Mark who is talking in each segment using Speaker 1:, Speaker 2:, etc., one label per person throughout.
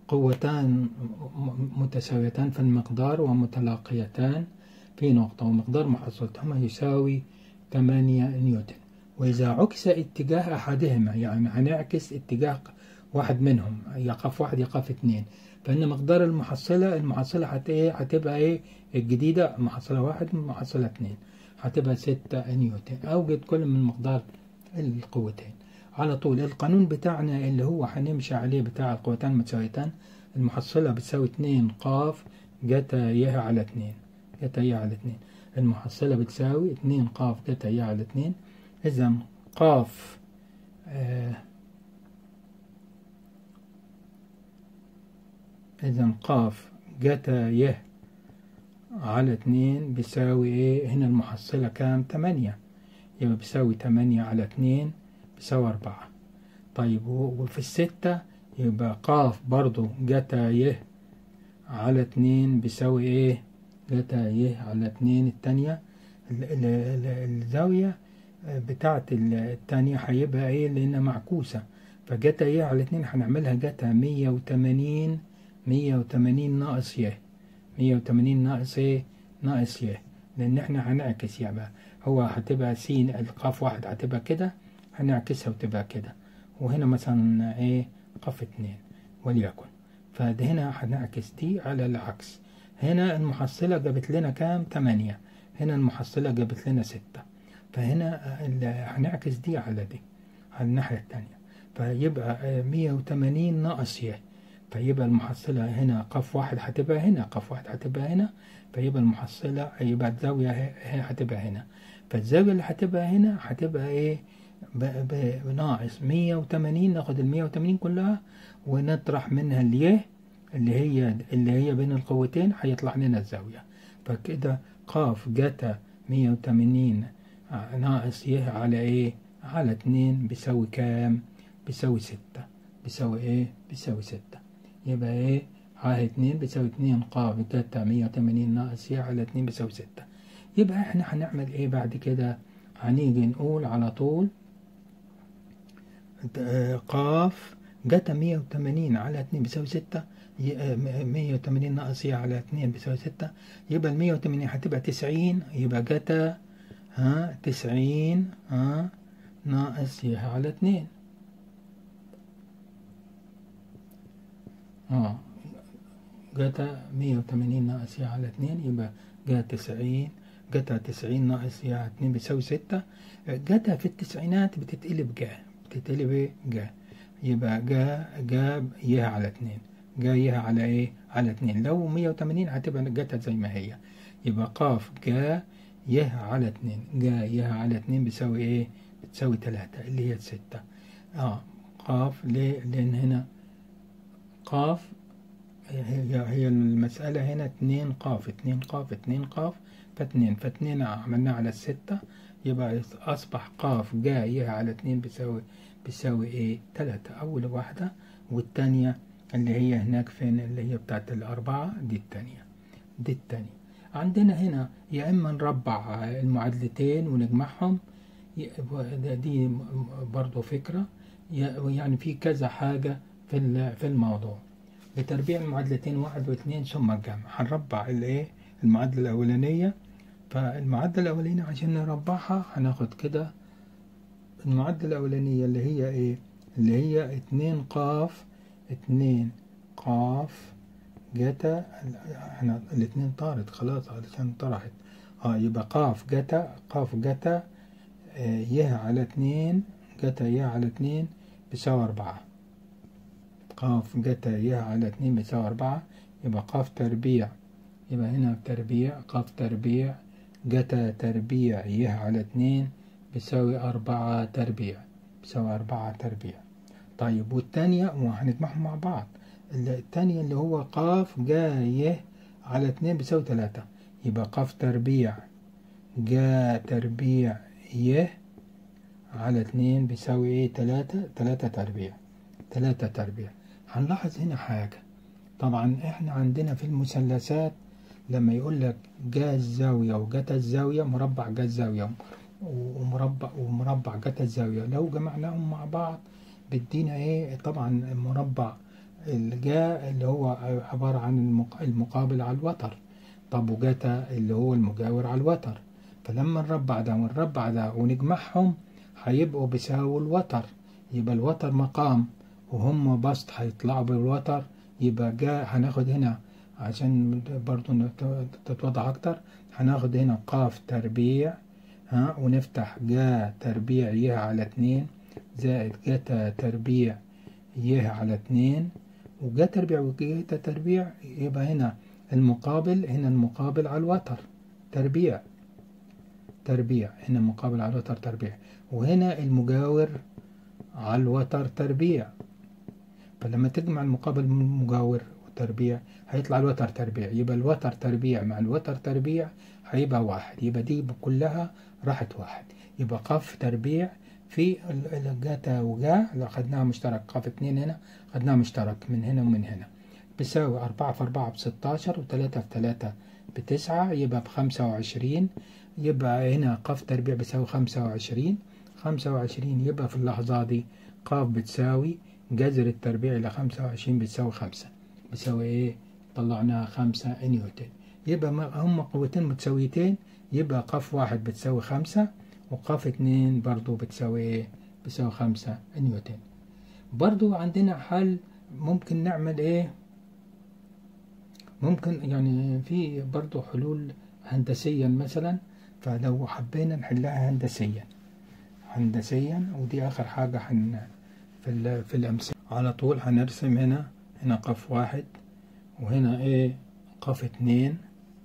Speaker 1: قوتان متساويتان في المقدار ومتلاقيتان في نقطة ومقدار محصلتهما يساوي 8 نيوتن وإذا عكس اتجاه أحدهما يعني هنعكس اتجاه واحد منهم يقف واحد يقف اثنين فإن مقدار المحصلة المحصلة هتبقى إيه الجديدة محصلة واحد محصلة اثنين هتبقى ستة نيوتن أوجد كل من مقدار القوتين على طول القانون بتاعنا اللي هو هنمشي عليه بتاع القوتين المتساويتان المحصلة بتساوي اتنين قاف جتا ي على اتنين جتا ي على اتنين المحصلة بتساوي اتنين قاف جتا ي على اتنين إذا قاف آه إذا قاف جتا ي على اتنين بيساوي ايه هنا المحصلة كام تمانية يبقى بيساوي تمانية على اتنين بيساوي أربعة طيب وفي الستة يبقى قاف برضو جتا ي على اتنين بيساوي ايه جتا ي على اتنين التانية الزاوية بتاعت التانية هيبقى ايه لأنها معكوسة فجتا ي على اتنين هنعملها جتا مية وتمانين مية وتمانين ناقص ي مية وتمانين ناقص ايه ناقص ي لأن احنا هنعكس يعني هو هتبقى س القاف واحد هتبقى كده هنعكسها وتبقى كده وهنا مثلا ايه قاف اتنين وليكن فده هنا هنعكس دي على العكس هنا المحصلة جابت لنا كام تمانية هنا المحصلة جابت لنا ستة فهنا هنعكس دي على دي على الناحية التانية فيبقى مية وتمانين ناقص ي فيبقى المحصلة هنا قاف واحد هتبقى هنا قاف واحد هتبقى هنا فيبقى المحصلة يبقى الزاوية هتبقى هنا فالزاوية اللي هتبقى هنا هتبقى ايه بناقص مية وتمانين ناخد المية وتمانين كلها ونطرح منها اليه اللي هي اللي هي بين القوتين هيطلع لنا الزاوية فكده قاف جتا مية وتمانين ناقص يه على ايه على اتنين بيساوي كام بيساوي ستة بيساوي ايه بيساوي ستة يبقى ايه ها اتنين بيساوي اتنين قاف جتا مية وتمانين ناقص يه على اتنين بيساوي ستة يبقى احنا هنعمل ايه بعد كده هنيجي نقول على طول قاف جتا مية وتمانين على اتنين بيساوي ستة مية وتمانين ناقص يه على اتنين بيساوي ستة يبقى المية وتمانين هتبقى تسعين يبقى جتا ها تسعين ها ناقص يه على اتنين اه جتا مية وتمانين ناقص يه على اتنين يبقى جا تسعين جتا تسعين ناقص يه على اتنين بيساوي ستة جتا في التسعينات بتتقلب جا بتتقلب ايه جا يبقى جا جا يه على اتنين جا يه على ايه على اتنين لو مية وتمانين هتبقى جتا زي ما هي يبقى قاف جا يه على اتنين جا يه على اتنين بيساوي ايه بتساوي تلاتة اللي هي الستة اه قاف ليه لان هنا قاف هي هي المسألة هنا اتنين قاف اتنين قاف اتنين قاف فاتنين فاتنين عملناه على الستة يبقى أصبح قاف جاية على اتنين بيساوي بيساوي ايه تلاتة أول واحدة والتانية اللي هي هناك فين اللي هي بتاعت الأربعة دي التانية دي التانية عندنا هنا يا إما نربع المعادلتين ونجمعهم دي برضو فكرة يعني في كذا حاجة في في الموضوع لتربيع المعادلتين واحد واثنين ثم الجمع هنربع الايه المعادلة الأولانية فالمعادلة الأولانية عشان نربعها هناخد كده المعادلة الأولانية اللي هي ايه اللي هي اتنين قاف اتنين قاف جتا احنا الاتنين طارت خلاص علشان طرحت اه يبقى قاف جتا قاف جتا اه يه على اتنين جتا يه على اتنين بيساوي أربعة قاف جتا يه على اتنين بيساوي أربعة يبقى قاف تربيع يبقى هنا تربيع قاف تربيع جتا تربيع يه على اتنين بيساوي أربعة تربيع بيساوي أربعة تربيع طيب والتانية وهنجمعهم مع بعض التانية اللي هو قاف جا يه على اتنين بيساوي تلاتة يبقى قاف تربيع جا تربيع يه على اتنين بيساوي ايه تلاتة تلاتة تربيع تلاتة تربيع هنلاحظ هنا حاجة طبعا احنا عندنا في المثلثات لما يقول لك جا الزاوية وجت الزاوية مربع جا الزاوية ومربع ومربع جت الزاوية لو جمعناهم مع بعض بيدينا ايه طبعا مربع الجا اللي هو عبارة عن المق- المقابل على الوتر طب وجتا اللي هو المجاور على الوتر فلما نربع ده ونربع ده ونجمعهم هيبقوا بيساووا الوتر يبقى الوتر مقام وهم بسط هيطلعوا بالوتر يبقى جا هناخد هنا عشان برضو نت- تتوضح اكتر هناخد هنا قاف تربيع ها ونفتح جا تربيع يه على اتنين زائد جتا تربيع يه على اتنين وجا تربيع وجتا تربيع يبقى هنا المقابل هنا المقابل على الوتر تربيع تربيع هنا مقابل على الوتر تربيع وهنا المجاور على الوتر تربيع فلما تجمع المقابل مجاور وتربيع هيطلع الوتر تربيع يبقى الوتر تربيع مع الوتر تربيع هيبقى واحد يبقى دي كلها راحت واحد يبقى قاف تربيع في ال- ال- جاتا وجا لو خدناها مشترك قاف اتنين هنا خدناها مشترك من هنا ومن هنا بيساوي أربعة في أربعة بستاشر وتلاتة في تلاتة بتسعة يبقى بخمسة وعشرين يبقى هنا قاف تربيع بيساوي خمسة وعشرين خمسة وعشرين يبقى في اللحظة دي قاف بتساوي جذر التربيع إلى خمسة وعشرين بتساوي خمسة بتساوي إيه؟ طلعناها خمسة نيوتن يبقى ما- هم قوتين متساويتين يبقى قاف واحد بتساوي خمسة وقاف اتنين برضو بتساوي إيه؟ بتساوي خمسة نيوتن برضو عندنا حل ممكن نعمل إيه؟ ممكن يعني في برضو حلول هندسيا مثلا فلو حبينا نحلها هندسيا هندسيا ودي آخر حاجة حن في ال- في الأمثلة على طول هنرسم هنا هنا قاف واحد وهنا إيه قاف اتنين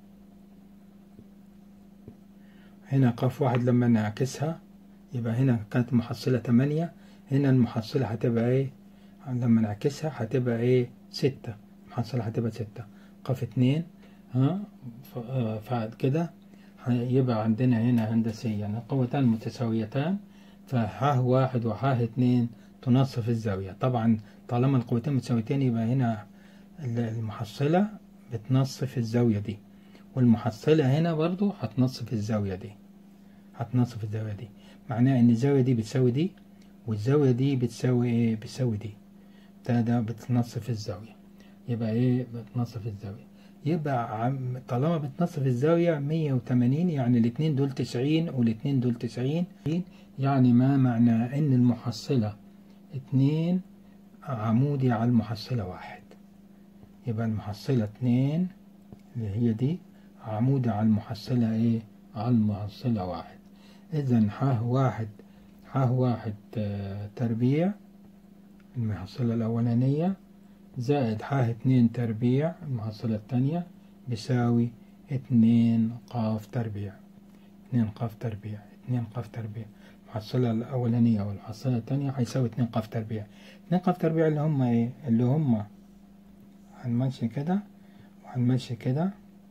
Speaker 1: هنا قاف واحد لما نعكسها يبقى هنا كانت محصلة تمانية هنا المحصلة هتبقى إيه لما نعكسها هتبقى إيه ستة المحصلة هتبقى ستة قاف اتنين ها ف- آه، فعد كده يبقى عندنا هنا هندسيا القوتان متساويتان فح واحد وح اتنين تنصف الزاوية طبعا طالما القوتين متساويتين يبقى هنا ال- المحصلة بتنصف الزاوية دي والمحصلة هنا برضو هتنصف الزاوية دي هتنصف الزاوية دي معناه ان الزاوية دي بتساوي دي والزاوية دي بتساوي ايه بتساوي دي ده ده بتنصف الزاوية يبقى ايه بتنصف الزاوية يبقى عم- طالما بتنصف الزاوية 180 يعني الاتنين دول 90 والاتنين دول 90 يعني ما معنى ان المحصلة اتنين عمودي على المحصلة واحد يبقى المحصلة اتنين اللي هي دي عمودي على المحصلة ايه على المحصلة واحد اذا ح واحد ح واحد آه، تربيع المحصلة الأولانية زائد ح اتنين تربيع المحصلة التانية بيساوي اتنين قاف تربيع اتنين قاف تربيع اتنين قاف تربيع المحصلة الأولانية والمحصلة التانية هيساوي اتنين قاف تربيع اتنين قاف تربيع اللي هم ايه اللي هم هنمشي كده وهنمشي كده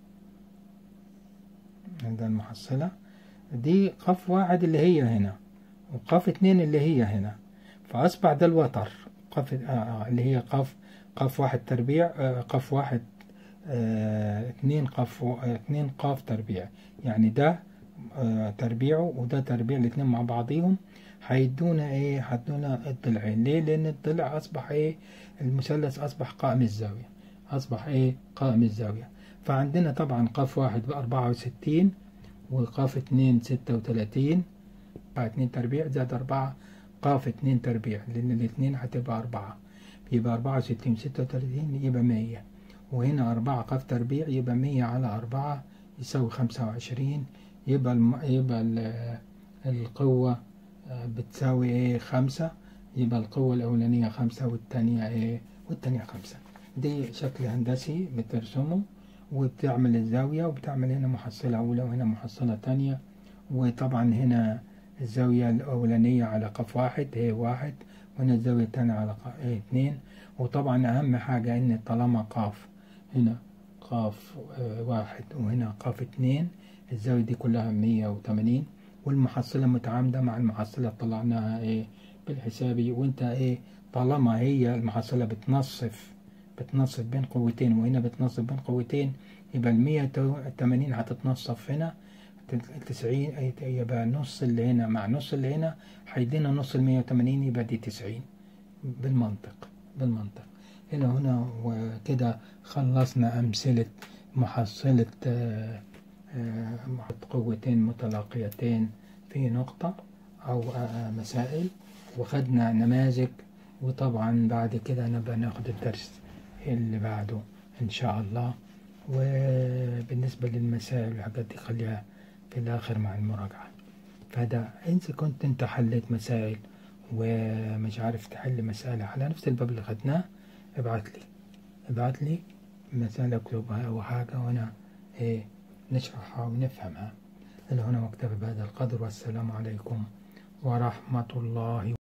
Speaker 1: ده المحصلة دي قاف واحد اللي هي هنا وقاف اتنين اللي هي هنا فأصبح ده الوتر قاف آه آه اللي هي قاف قاف واحد تربيع آه قاف واحد آه اتنين قاف و- آه اتنين قاف تربيع يعني ده آه تربيعه وده تربيع الاتنين مع بعضيهم هيدونا ايه هيدونا الضلعين ليه لان الضلع اصبح ايه المثلث اصبح قائم الزاوية اصبح ايه قائم الزاوية فعندنا طبعا قاف واحد بأربعة وستين وقاف اتنين ستة وتلاتين بقى اتنين تربيع زائد أربعة قاف اتنين تربيع لأن الاتنين هتبقى أربعة يبقى أربعة وستين ستة وتلاتين يبقى مية وهنا أربعة قاف تربيع يبقى مية على أربعة يساوي خمسة وعشرين يبقى الم... يبقى ال... القوة آه، بتساوي ايه خمسة يبقى القوة الأولانية خمسة والتانية ايه والتانية خمسة دي شكل هندسي بترسمه وبتعمل الزاوية وبتعمل هنا محصلة أولى وهنا محصلة تانية وطبعا هنا الزاوية الأولانية على قاف واحد هي واحد وهنا الزاوية التانية على قاف ايه اتنين وطبعا أهم حاجة إن طالما قاف هنا قاف آه، واحد وهنا قاف اتنين الزاوية دي كلها مية وتمانين والمحصلة متعامدة مع المحصلة طلعناها ايه بالحسابي وانت ايه طالما هي المحصلة بتنصف بتنصف بين قوتين وهنا بتنصف بين قوتين يبقى المية وتمانين هتتنصف هنا التسعين أي- يبقى نص اللي هنا مع نص اللي هنا هيدينا نص المية وتمانين يبقى دي تسعين بالمنطق بالمنطق إلى هنا وكده خلصنا أمثلة محصلة آه، آه، قوتين متلاقيتين في نقطة أو آه، مسائل وخدنا نماذج وطبعا بعد كده نبقى ناخد الدرس اللي بعده إن شاء الله وبالنسبة للمسائل والحاجات دي خليها في الآخر مع المراجعة فده إذا كنت أنت حليت مسائل ومش عارف تحل مسألة على نفس الباب اللي خدناه ابعت لي ابعت لي مسألة اكتبها أو حاجة وأنا إيه نشرحها ونفهمها إلى هنا واكتفي بهذا القدر والسلام عليكم ورحمة الله